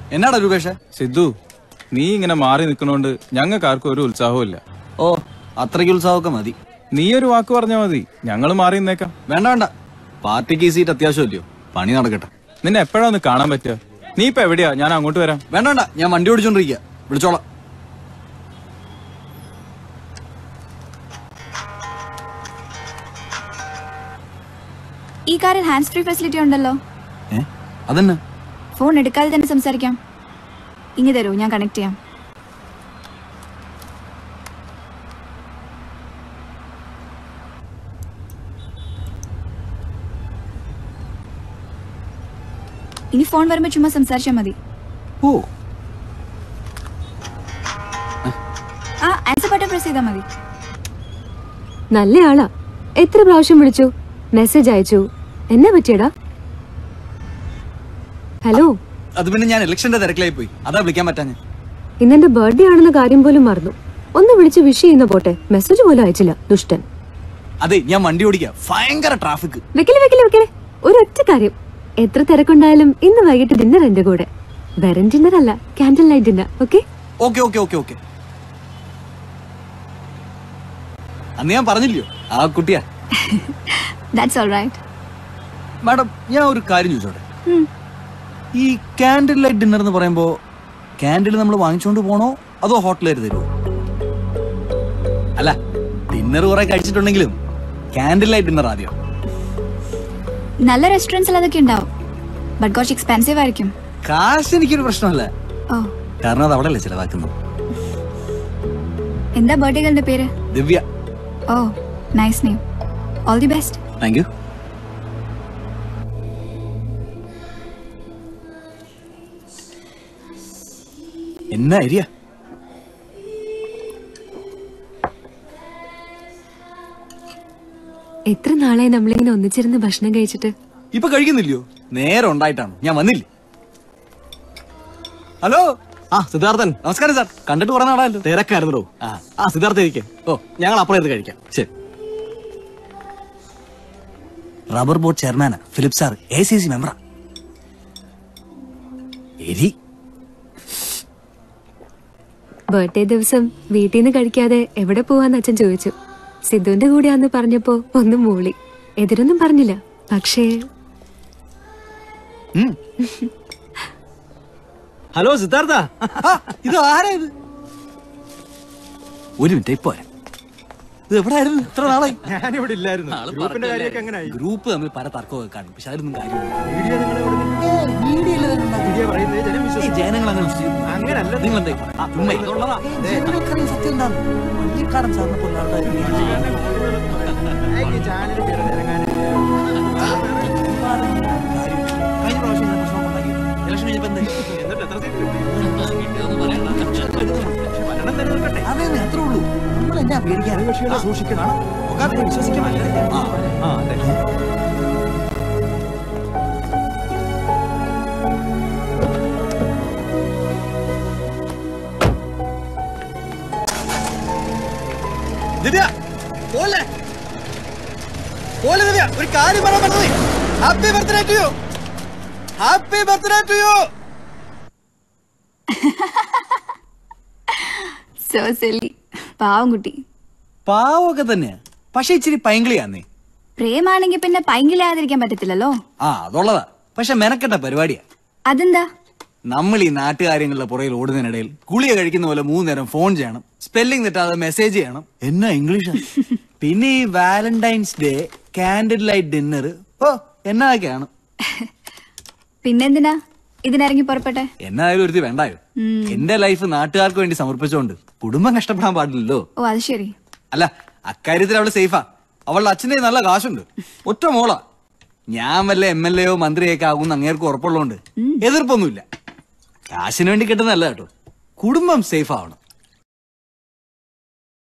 എന്നാടാ രൂപേഷ സിദ്ധു നീ ഇങ്ങനെ മാറി നിൽക്കണോണ്ട് ഞങ്ങൾക്ക് ആർക്കും ഒരു ഉത്സാഹവും ഇല്ല ഓ അത്രയ്ക്ക് ഉത്സാഹമൊക്കെ മതി നീ ഒരു വാക്ക് പറഞ്ഞാൽ മതി ഞങ്ങൾ മാറി നിന്നേക്കാം വേണ്ട വേണ്ട പാർട്ടിക്ക് ഈ സീറ്റ് അത്യാവശ്യമല്ലയോ പണി നടക്കട്ടെ നിന്നെ എപ്പോഴാ ഒന്ന് കാണാൻ പറ്റുക നീ ഇപ്പൊ എവിടെയാ ഞാൻ അങ്ങോട്ട് വരാം വേണ്ട വേണ്ട ഞാൻ വണ്ടി ഓടിച്ചോണ്ടിരിക്കുക വിളിച്ചോളാം ഈ കാറിൽ ഹാൻഡ് ഫ്രീ ഫെസിലിറ്റി ഉണ്ടല്ലോ ഏ അതെന്നാ ഫോൺ എടുക്കാതെ തന്നെ സംസാരിക്കാം ഇങ്ങ് തരൂ ഞാൻ കണക്ട് ചെയ്യാം ഇനി ഫോൺ വരുമ്പോ ചുമ്മാ സംസാരിച്ചാൽ മതി ഓ ആ ആൻസർ ബട്ടൺ പ്രസ് ചെയ്താൽ മതി നല്ല ആളാ എത്ര പ്രാവശ്യം വിളിച്ചു മെസ്സേജ് അയച്ചു എന്നാ പറ്റിയടാ ഹലോ അത് പിന്നെ ഞാൻ ഇലക്ഷന്റെ തിരക്കിലായി പോയി അതാ വിളിക്കാൻ പറ്റാഞ്ഞ ഇന്നെന്റെ ബർത്ത്ഡേ ആണെന്ന കാര്യം പോലും മറന്നു ഒന്ന് വിളിച്ച് വിഷ് ചെയ്യുന്ന പോട്ടെ മെസ്സേജ് പോലും അയച്ചില്ല ദുഷ്ടൻ അതെ ഞാൻ വണ്ടി ഓടിക്കുക ഭയങ്കര ട്രാഫിക് വെക്കല് വെക്കല് വെക്കല് ഒരൊറ്റ കാര്യം എത്ര തിരക്കുണ്ടായാലും ഇന്ന് വൈകിട്ട് ഡിന്നർ എന്റെ കൂടെ വെറൻ ഡിന്നർ അല്ല candle light dinner okay okay okay okay okay അന്ന് ഞാൻ പറഞ്ഞില്ലയോ ആ കുട്ടിയാ ദാറ്റ്സ് ഓൾ റൈറ്റ് മാഡം ഞാൻ ഒരു കാര്യം ചോദിച്ചോട്ടെ ഈ കാൻഡിൽ ലൈറ്റ് ഡിന്നർ എന്ന് പറയുമ്പോ കാൻഡിൽ നമ്മൾ വാങ്ങിച്ചോണ്ട് പോണോ അതോ ഹോട്ടലുകാർ തരുമോ അല്ല ഡിന്നർ കുറെ കഴിച്ചിട്ടുണ്ടെങ്കിലും കാൻഡിൽ ലൈറ്റ് ഡിന്നർ ആദ്യം നല്ല റെസ്റ്റോറൻറ്റ്സിൽ അതൊക്കെ ഉണ്ടാവും ബട്ട് കുറച്ച് എക്സ്പെൻസീവ് ആയിരിക്കും കാശ് എനിക്കൊരു പ്രശ്നമല്ല ഓ കാരണം അത് അവിടെയല്ലേ ചിലവാക്കുന്നത് എന്താ ബർത്ത്ഡേ ഗേളിന്റെ പേര് Divya oh nice name all the best thank you എന്നാ ഏരിയ എത്ര നാളായി നമ്മളിങ്ങനെ ഒന്നിച്ചിരുന്ന് ഭക്ഷണം കഴിച്ചിട്ട് ഇപ്പൊ കഴിക്കുന്നില്ലയോ നേരെ ഉണ്ടായിട്ടാണ് ഞാൻ വന്നില്ലേ ഹലോ ആ സിദ്ധാർത്ഥൻ നമസ്കാരം സാർ കണ്ടിട്ട് കുറെ നാളായല്ലോ തിരക്കായിരുന്നോ ആ. ആ സിദ്ധാർത്ഥ ഇരിക്കെ ഓ ഞങ്ങൾ അപ്പുറം ഇരുന്ന് കഴിക്കാം ശരി റബ്ബർ ബോർഡ് ചെയർമാനാ Philip sir A C C മെമ്പറാ എരി ബർത്ത്ഡേ ദിവസം വീട്ടിൽ നിന്ന് കഴിക്കാതെ എവിടെ പോവാന്ന് അച്ഛൻ ചോദിച്ചു സിദ്ധുവിന്റെ കൂടെയാന്ന് പറഞ്ഞപ്പോ ഒന്ന് മൂളി എതിരൊന്നും പറഞ്ഞില്ല പക്ഷേ ഹലോ സിദ്ധാർത്ഥ ആ, ഇത് ആരാ ഇത് ഒരു മിനിറ്റ് ഇപ്പൊ വരാം. ഇത് എവിടെയായിരുന്നു ഇത്ര നാളായി ഞാനിവിടെ ഇല്ലായിരുന്നു ഗ്രൂപ്പിന്റെ കാര്യമൊക്കെ എങ്ങനെയായി ഗ്രൂപ്പ് തമ്മിൽ പല തർക്കമൊക്കെ കാണും പക്ഷെ അതിലൊന്നും കാര്യമില്ല വീഡിയോ വീഡിയോ പറയുന്നത് ജനം ഈ വിശ്വസിക്കും ജനങ്ങൾ അങ്ങനെ വിശ്വസിക്കുന്നു. അങ്ങനല്ല നിങ്ങൾ എന്താ ഈ പറയുന്നത്? ആ, ചുമ്മാ ഇതുള്ളതാ. ജനങ്ങൾക്കറിയാം സത്യം എന്താന്ന്. വള്ളിക്കാടൻ സാറിനെ പോലുള്ള ആൾക്കാര് ചാനൽ പേര് ഇറങ്ങാൻ കഴിഞ്ഞ പ്രാവശ്യം ഇങ്ങനെ പ്രശ്നം ഉണ്ടാക്കിയത്. ഇലക്ഷൻ കഴിഞ്ഞപ്പോ എന്തായി? എന്നിട്ട് എത്ര സീറ്റ് ഭരണം നിലനിൽക്കട്ടെ അതേ അത്രേ ഉള്ളൂ നമ്മൾ എന്നാ പേടിക്കാൻ കക്ഷികളെ സൂക്ഷിക്കണം ഒക്കാതെ വിശ്വസിക്കണം ആ ആ അതെ ദിവ്യ പോലെ പോലെ ദിവ്യ ഒരു കാര്യം പറയാൻ പറഞ്ഞത് happy birthday to you happy birthday to you so silly പാവം കുട്ടി പാവമൊക്കെ തന്നെയാ പക്ഷെ ഇച്ചിരി പൈങ്കിളിയാന്നേ പ്രേമാണെങ്കിൽ പിന്നെ പൈങ്കിലാതിരിക്കാൻ പറ്റത്തില്ലല്ലോ ആ അതുള്ളതാ പക്ഷെ മെനക്കെട്ട പരിപാടിയാ അതെന്താ നമ്മൾ ഈ നാട്ടുകാര്യങ്ങളുടെ പുറകിൽ ഓടുന്നതിനിടയിൽ ഗുളിക കഴിക്കുന്ന പോലെ മൂന്ന് നേരം ഫോൺ ചെയ്യണം സ്പെല്ലിംഗ് തെറ്റാതെ മെസ്സേജ് ചെയ്യണം എന്നാ ഇംഗ്ലീഷ് പിന്നെ ഈ Valentine's day candle light dinner ഓ എന്നതൊക്കെയാണ് പിന്നെന്തിനാ ഇതിനിറങ്ങി പുറപ്പെട്ടെ എന്നായാലും ഒരുത്തി വേണ്ടായോ എന്റെ ലൈഫ് നാട്ടുകാർക്ക് വേണ്ടി സമർപ്പിച്ചുകൊണ്ട് കുടുംബം കഷ്ടപ്പെടാൻ പാടില്ലല്ലോ ഓ അത് ശരി അല്ല അക്കാര്യത്തിൽ അവള് സേഫാ അവളുടെ അച്ഛന്റെ നല്ല കാശുണ്ട് ഒറ്റ മോളാ ഞാൻ വല്ല എം എൽ എയോ മന്ത്രിയൊക്കെ ആകുന്ന അങ്ങേർക്ക് ഉറപ്പുള്ളതുകൊണ്ട് എതിർപ്പൊന്നുമില്ല കാശിന് വേണ്ടി കിട്ടുന്നതല്ല കേട്ടോ കുടുംബം സേഫ് ആവണം